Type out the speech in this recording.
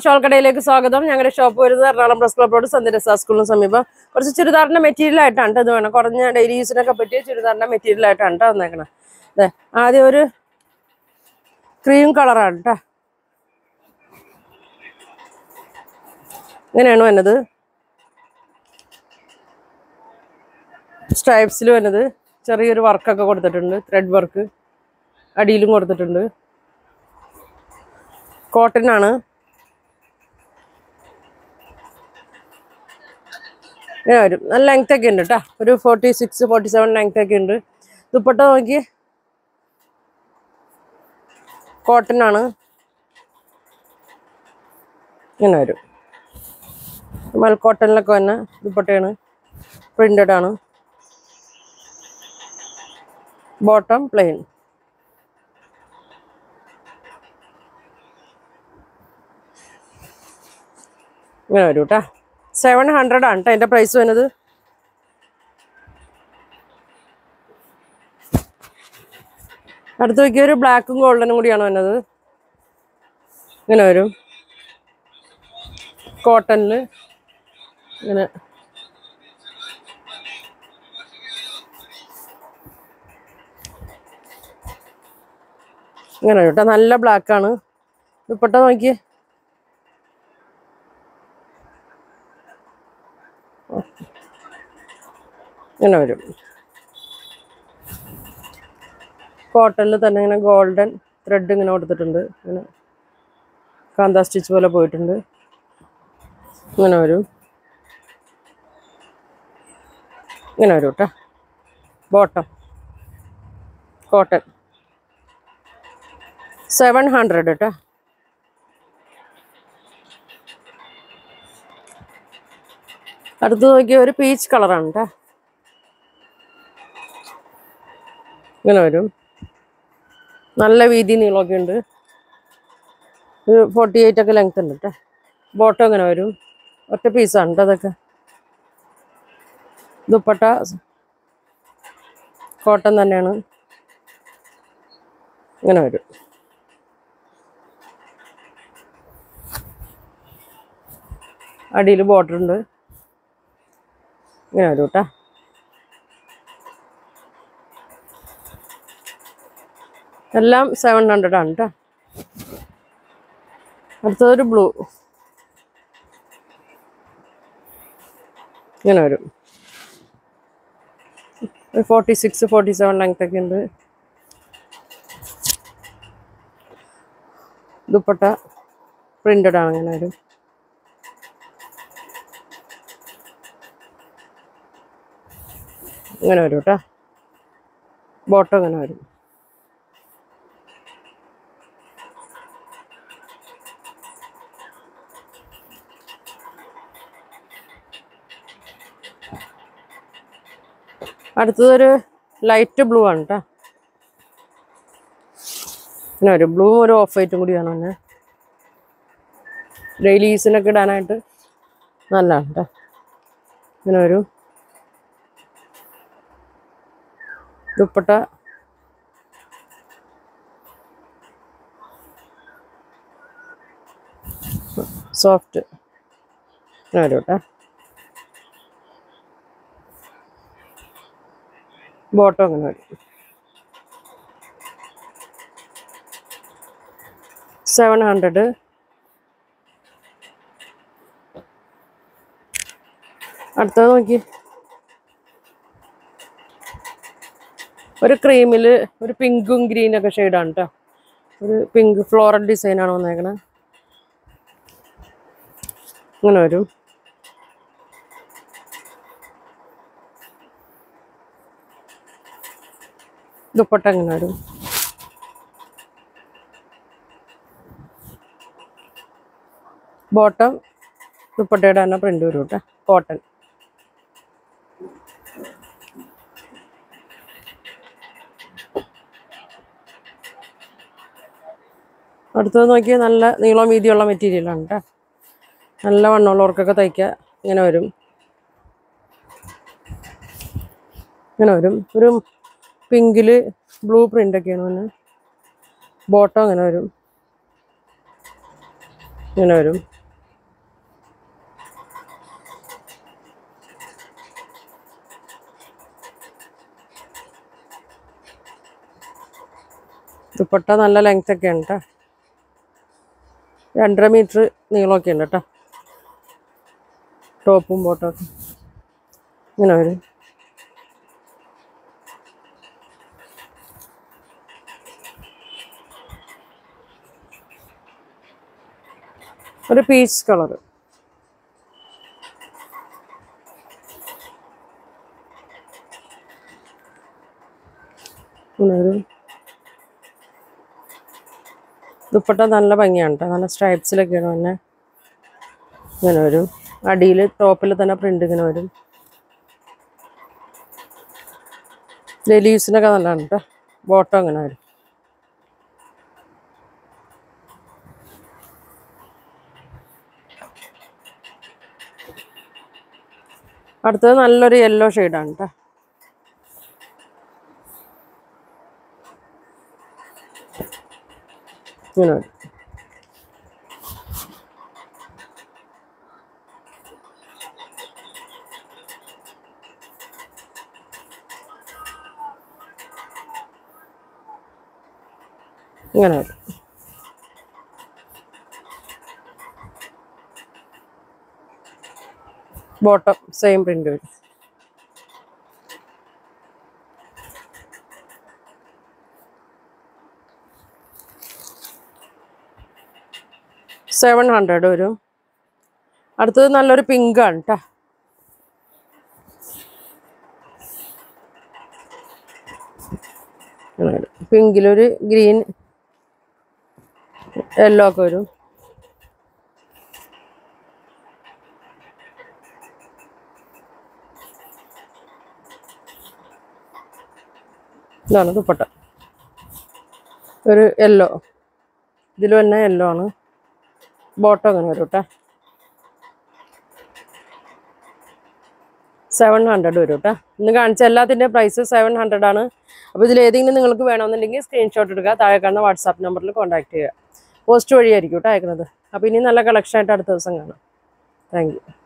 shawl കടയിലേക്ക് സ്വാഗതം ഞങ്ങളുടെ ഷോപ്പ് വരുന്നത് Ernakulam press club road Sandhya സ്കൂളിന് സമീപം കുറച്ച് ചുരിദാറിന്റെ മെറ്റീരിയൽ ആയിട്ടാണ് ട്ടോ ഇത് വേണം കുറഞ്ഞ ഡെയിലി യൂസിനൊക്കെ പറ്റിയ ചുരിദാറിന്റെ മെറ്റീരിയൽ ആയിട്ടാണ് ട്ടോ വന്നേക്കണം അതെ ആദ്യം ഒരു ക്രീം കളറാണ് കേട്ടോ ഇങ്ങനെയാണ് വന്നത് സ്ട്രൈപ്സിൽ വന്നത് ചെറിയൊരു വർക്കൊക്കെ കൊടുത്തിട്ടുണ്ട് ത്രെഡ് വർക്ക് അടിയിലും കൊടുത്തിട്ടുണ്ട് കോട്ടൺ ആണ് ഇങ്ങനെ വരും നല്ല ലെങ്ത് ഒക്കെ ഉണ്ട് കേട്ടോ ഒരു forty six forty seven length ഒക്കെ ഉണ്ട് ദുപ്പട്ട നോക്കി കോട്ടൺ ആണ് ഇങ്ങനെ വരും മൽ കോട്ടണിലൊക്കെ വന്ന ദുപ്പട്ടയാണ് പ്രിന്റഡ് ആണ് ബോട്ടം പ്ലെയിൻ ഇങ്ങനെ വരും കേട്ടോ സെവൻ ഹൺഡ്രഡ് ആണ് കേട്ടോ എൻ്റെ പ്രൈസ് വരുന്നത് അടുത്ത് നോക്കിയ ഒരു ബ്ലാക്കും ഗോൾഡനും കൂടിയാണ് വന്നത് ഇങ്ങനെ വരും കോട്ടണിൽ ഇങ്ങനെ ഇങ്ങനെ വരും കേട്ടോ നല്ല ബ്ലാക്കാണ് ദുപ്പട്ട നോക്കിയേ ഇങ്ങനെ വരും കോട്ടണിൽ തന്നെ ഇങ്ങനെ ഗോൾഡൻ ത്രെഡ് ഇങ്ങനെ കൊടുത്തിട്ടുണ്ട് ഇങ്ങനെ കാന്താ സ്റ്റിച്ച് പോലെ പോയിട്ടുണ്ട് ഇങ്ങനെ വരും ഇങ്ങനെ വരും കേട്ടോ ബോട്ടം കോട്ടൺ സെവൻ ഹൺഡ്രഡ് കേട്ടോ അടുത്ത് നോക്കിയ ഒരു പീച്ച് കളറാണ് കേട്ടോ ഇങ്ങനെ വരും നല്ല വീതി നീളമൊക്കെ ഉണ്ട് ഒരു ഫോർട്ടി എയ്റ്റ് ഒക്കെ ലെങ്ത് ഉണ്ട് കേട്ടോ ബോട്ടം ഇങ്ങനെ വരും ഒറ്റ പീസാണ് കേട്ടോ അതൊക്കെ ദുപ്പട്ട കോട്ടൺ തന്നെയാണ് ഇങ്ങനെ വരും അടിയിൽ ബോർഡർ ഉണ്ട് ഇങ്ങനെ വരും കേട്ടോ എല്ലാം സെവൻ ഹൺഡ്രഡ് ആണ് കേട്ടോ അടുത്തതൊരു ബ്ലൂ ഇങ്ങനെ വരും forty six forty seven length ഒക്കെ ഉണ്ട് ദുപ്പട്ട പ്രിന്റഡ് ആണ് ഇങ്ങനെ വരും ഇങ്ങനെ വരും കേട്ടോ ബോട്ടം ഇങ്ങനെ വരും അടുത്തതൊരു ലൈറ്റ് ബ്ലൂ ആണ് കേട്ടോ പിന്നെ ഒരു ബ്ലൂ ഒരു ഓഫ് വൈറ്റും കൂടിയാണ് തന്നെ ഡെയിലി യൂസിനൊക്കെ ഇടാനായിട്ട് നല്ലതാണ് കേട്ടോ ഇങ്ങനെ ഒരു ദുപ്പട്ട സോഫ്റ്റ് ഇങ്ങനെ വരും കേട്ടോ ബോട്ടം അങ്ങനെ വരും സെവൻ ഹൺഡ്രഡ് അടുത്തത് നോക്കി ഒരു ക്രീമിൽ ഒരു പിങ്കും ഗ്രീനൊക്കെ ഷെയ്ഡാണ് കേട്ടോ ഒരു പിങ്ക് ഫ്ലോറൽ ഡിസൈനാണ് വന്നേക്കണേ ഇങ്ങനെ വരും ദുപ്പട്ട ഇങ്ങനെ വരും ബോട്ടം ദുപ്പട്ടയുടെ തന്നെ പ്രിന്റ് വരും കേട്ടോ കോട്ടൺ അടുത്തത് നോക്കിയാൽ നല്ല നീളം വീതിയുള്ള മെറ്റീരിയലാണ് കേട്ടോ നല്ല വണ്ണമുള്ളവർക്കൊക്കെ തയ്ക്കുക ഇങ്ങനെ വരും ഇങ്ങനെ വരും ഒരു പിങ്കിൽ ബ്ലൂ പ്രിൻ്റ് ഒക്കെയാണ് വന്നെ ബോട്ടം അങ്ങനെ വരും ഇങ്ങനെ വരും ദുപ്പട്ട നല്ല ലെങ്ത് ഒക്കെ ഉണ്ട് കേട്ടോ രണ്ടര മീറ്റർ നീളമൊക്കെ ഉണ്ട് കേട്ടോ ടോപ്പും ബോട്ടും ഒക്കെ ഇങ്ങനെ വരും ഒരു പീച്ച് കളർ ഒരു ദുപ്പട്ട നല്ല ഭംഗിയാണ് കേട്ടോ നല്ല സ്ട്രൈപ്സിലൊക്കെയാണ് തന്നെ ഇങ്ങനെ വരും അടിയിൽ ടോപ്പിൽ തന്നെ പ്രിന്റ് ഇങ്ങനെ വരും ഡെയിലി യൂസിനൊക്കെ നല്ലതാണ് കേട്ടോ ബോട്ടം അങ്ങനെ വരും അടുത്തത് നല്ലൊരു യെല്ലോ ഷെയ്ഡാണ് കേട്ടോ ഇങ്ങനെ വരും ഇങ്ങനെ വരും ബോട്ടം സെയിം പ്രിന്റ് വരും സെവൻ ഹൺഡ്രഡ് വരും അടുത്തത് നല്ലൊരു പിങ്ക് ആണ് കേട്ടോ പിങ്കിലൊരു ഗ്രീൻ യെല്ലോ ഒക്കെ വരും ഇതാണ് ദുപ്പട്ട ഒരു യെല്ലോ ഇതിൽ തന്നെ യെല്ലോ ആണ് ബോട്ടം അങ്ങനെ വരും കേട്ടോ സെവൻ ഹൺഡ്രഡ് വരും കേട്ടോ ഇന്ന് കാണിച്ച എല്ലാത്തിൻ്റെ പ്രൈസ് സെവൻ ഹൺഡ്രഡ് ആണ് അപ്പോൾ ഇതിൽ ഏതെങ്കിലും നിങ്ങൾക്ക് വേണമെന്നുണ്ടെങ്കിൽ സ്ക്രീൻഷോട്ട് എടുക്കുക താഴെ കാണുന്ന വാട്സാപ്പ് നമ്പറിൽ കോൺടാക്ട് ചെയ്യുക പോസ്റ്റ് വഴിയായിരിക്കും കേട്ടോ അയക്കുന്നത് അപ്പോൾ ഇനി നല്ല കളക്ഷൻ ആയിട്ട് അടുത്ത ദിവസം കാണാം താങ്ക് യു